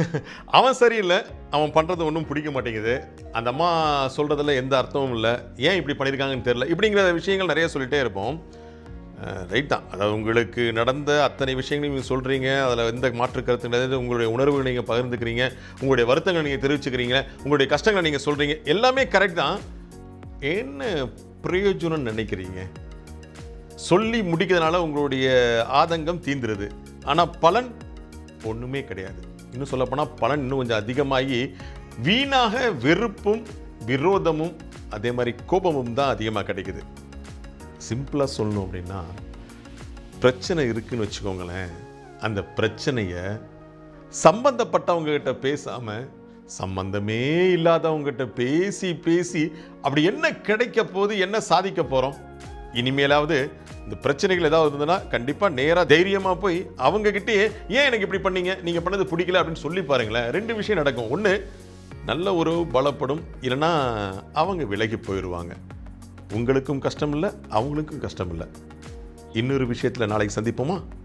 அவன் சரியில்லை அவன் பண்ணுறது ஒன்றும் பிடிக்க மாட்டேங்குது அந்த அம்மா சொல்கிறதுல எந்த அர்த்தமும் இல்லை ஏன் இப்படி பண்ணியிருக்காங்கன்னு தெரில இப்படிங்கிற விஷயங்கள் நிறைய சொல்லிகிட்டே இருப்போம் ரைட் தான் அதாவது உங்களுக்கு நடந்த அத்தனை விஷயங்களையும் நீங்கள் சொல்கிறீங்க அதில் எந்த மாற்று கருத்து கிடையாது உங்களுடைய உணர்வுகளை நீங்கள் பகிர்ந்துக்கிறீங்க உங்களுடைய வருத்தங்களை நீங்கள் தெரிவிச்சுக்கிறீங்க உங்களுடைய கஷ்டங்களை நீங்கள் சொல்கிறீங்க எல்லாமே கரெக்ட் தான் என்ன பிரயோஜனம் நினைக்கிறீங்க சொல்லி முடிக்கிறதுனால உங்களுடைய ஆதங்கம் தீந்துருது ஆனால் பலன் ஒன்றுமே கிடையாது இன்னும் சொல்லப்போனால் பலன் இன்னும் கொஞ்சம் அதிகமாகி வீணாக வெறுப்பும் விரோதமும் அதே மாதிரி கோபமும் தான் அதிகமாக கிடைக்குது சிம்பிளாக சொல்லணும் அப்படின்னா பிரச்சனை இருக்குன்னு வச்சுக்கோங்களேன் அந்த பிரச்சனையை சம்பந்தப்பட்டவங்க கிட்ட பேசாமல் சம்பந்தமே இல்லாதவங்க கிட்ட பேசி பேசி அப்படி என்ன கிடைக்க போகுது என்ன சாதிக்க போகிறோம் இனிமேலாவது இந்த பிரச்சனைகள் ஏதாவது இருந்ததுன்னா கண்டிப்பாக நேராக தைரியமாக போய் அவங்க கிட்டேயே ஏன் எனக்கு இப்படி பண்ணீங்க நீங்கள் பண்ணது பிடிக்கல அப்படின்னு சொல்லி பாருங்களேன் ரெண்டு விஷயம் நடக்கும் ஒன்று நல்ல உறவு பலப்படும் இல்லைன்னா அவங்க விலகி போயிடுவாங்க உங்களுக்கும் கஷ்டம் இல்லை அவங்களுக்கும் கஷ்டம் இல்லை இன்னொரு விஷயத்தில் நாளைக்கு சந்திப்போமா